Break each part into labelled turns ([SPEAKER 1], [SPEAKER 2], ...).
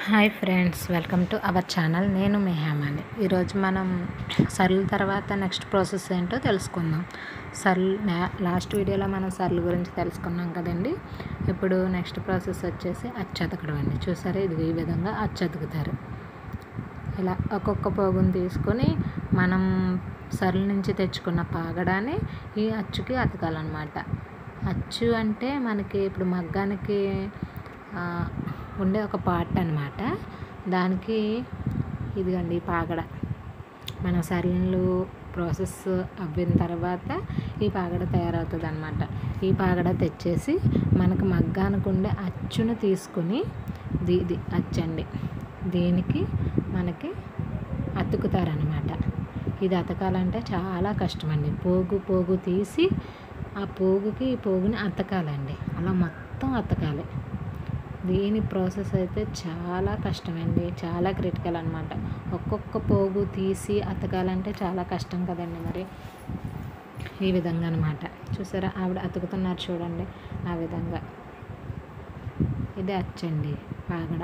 [SPEAKER 1] hi friends welcome to our channel నేను మీ హేమాని ఈరోజు మనం సర్ల తర్వాత నెక్స్ట్ ప్రాసెస్ ఏంటో తెలుసుకుందాం సర్ల్ లాస్ట్ వీడియోలో మనం సర్ల గురించి తెలుసుకున్నాం కదండి ఇప్పుడు నెక్స్ట్ ప్రాసెస్ వచ్చేసి అచ్చతకడం అండి చూసారా ఇది ఈ విధంగా అచ్చతుకుతారు ఇలా ఒక్కొక్క పోగుని తీసుకొని మనం సర్ల నుంచి తెచ్చుకున్న పాగడాన్ని ఈ అచ్చుకి అతకాలన్నమాట అచ్చు అంటే మనకి ఇప్పుడు మగ్గానికి ఆ, ఉండే ఒక పార్ట్ అనమాట దానికి ఇదిగండి ఈ పాగడ మన సర్లు ప్రాసెస్ అవ్విన తర్వాత ఈ పాగడ తయారవుతుంది అనమాట ఈ పాగడ తెచ్చేసి మనకు మగ్గానికి ఉండే అచ్చును తీసుకుని దీ ఇది అచ్చండి దీనికి మనకి అతుకుతారనమాట ఇది అతకాలంటే చాలా కష్టమండి పోగు పోగు తీసి ఆ పోగుకి ఈ పోగుని అతకాలండి అలా మొత్తం అతకాలి దీని ప్రాసెస్ అయితే చాలా కష్టమండి చాలా క్రిటికల్ అనమాట ఒక్కొక్క పోగు తీసి అతకాలంటే చాలా కష్టం కదండి మరి ఈ విధంగా అనమాట చూసారా ఆవిడ అతుకుతున్నారు చూడండి ఆ విధంగా ఇది అచ్చండి పాగడ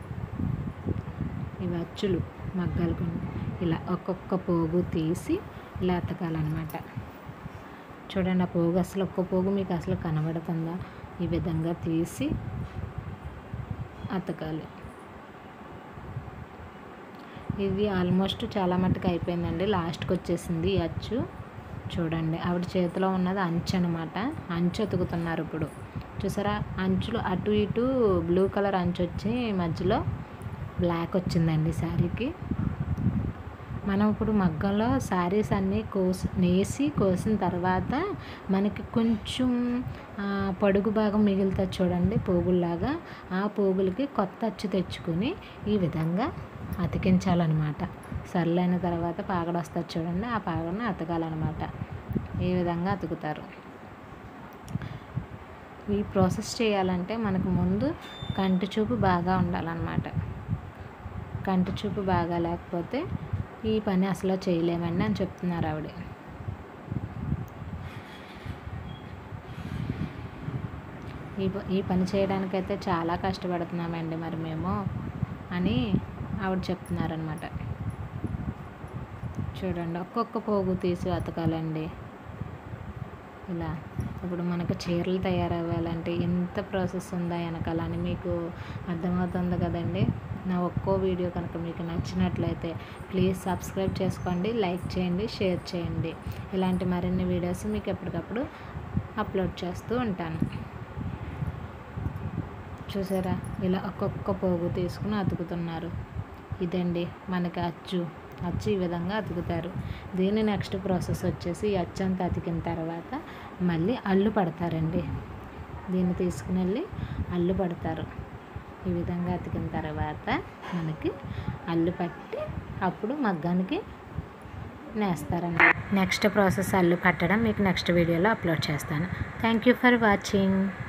[SPEAKER 1] ఇవి అచ్చులు మగ్గాలు ఇలా ఒక్కొక్క పోగు తీసి ఇలా అతకాలన్నమాట చూడండి ఆ పోగు అసలు ఒక్క పోగు మీకు అసలు కనబడుతుందా ఈ విధంగా తీసి అతకాలి ఇది ఆల్మోస్ట్ చాలా మట్టుకు అయిపోయిందండి లాస్ట్కి వచ్చేసింది ఈ అచ్చు చూడండి ఆవిడ చేతిలో ఉన్నది అంచు అనమాట అంచు అతుకుతున్నారు ఇప్పుడు చూసారా అంచులు అటు ఇటు బ్లూ కలర్ అంచు వచ్చి మధ్యలో బ్లాక్ వచ్చిందండి శారీకి మనం ఇప్పుడు మగ్గంలో శారీస్ అన్నీ కోసి నేసి కోసిన తర్వాత మనకి కొంచెం ఆ, పొడుగు భాగం మిగులుతుంది చూడండి పోగుల్లాగా ఆ పోగులకి కొత్త అచ్చు తెచ్చుకొని ఈ విధంగా అతికించాలన్నమాట సర్లైన తర్వాత పాగడ వస్తుంది చూడండి ఆ పాగడని అతకాలన్నమాట ఈ విధంగా అతుకుతారు ఈ ప్రాసెస్ చేయాలంటే మనకు ముందు కంటి చూపు బాగా ఉండాలన్నమాట కంటి చూపు బాగా లేకపోతే ఈ పని అసలు చేయలేమండి అని చెప్తున్నారు ఆవిడ ఈ ప- ఈ పని చేయడానికైతే చాలా కష్టపడుతున్నామండి మరి మేము అని ఆవిడ చెప్తున్నారనమాట చూడండి ఒక్కొక్క పోగు తీసి అతకాలండి ఇలా ఇప్పుడు మనకు చీరలు తయారవ్వాలంటే ఎంత ప్రాసెస్ ఉందా వెనకాలని మీకు అర్థమవుతుంది కదండి నా ఒక్కో వీడియో కనుక మీకు నచ్చినట్లయితే ప్లీజ్ సబ్స్క్రైబ్ చేసుకోండి లైక్ చేయండి షేర్ చేయండి ఇలాంటి మరిన్ని వీడియోస్ మీకు ఎప్పటికప్పుడు అప్లోడ్ చేస్తూ ఉంటాను చూసారా ఇలా ఒక్కొక్క పోగు తీసుకుని అతుకుతున్నారు ఇదండి మనకి అచ్చు అచ్చు ఈ విధంగా అతుకుతారు దీని నెక్స్ట్ ప్రాసెస్ వచ్చేసి ఈ అచ్చు అంతా అతికిన తర్వాత మళ్ళీ అల్లు పడతారండి దీన్ని తీసుకుని వెళ్ళి అల్లు పడతారు ఈ విధంగా అతికిన తర్వాత మనకి అల్లు పట్టి అప్పుడు మగ్గానికి నేస్తారండి నెక్స్ట్ ప్రాసెస్ అల్లు పట్టడం మీకు నెక్స్ట్ వీడియోలో అప్లోడ్ చేస్తాను థ్యాంక్ యూ ఫర్ వాచింగ్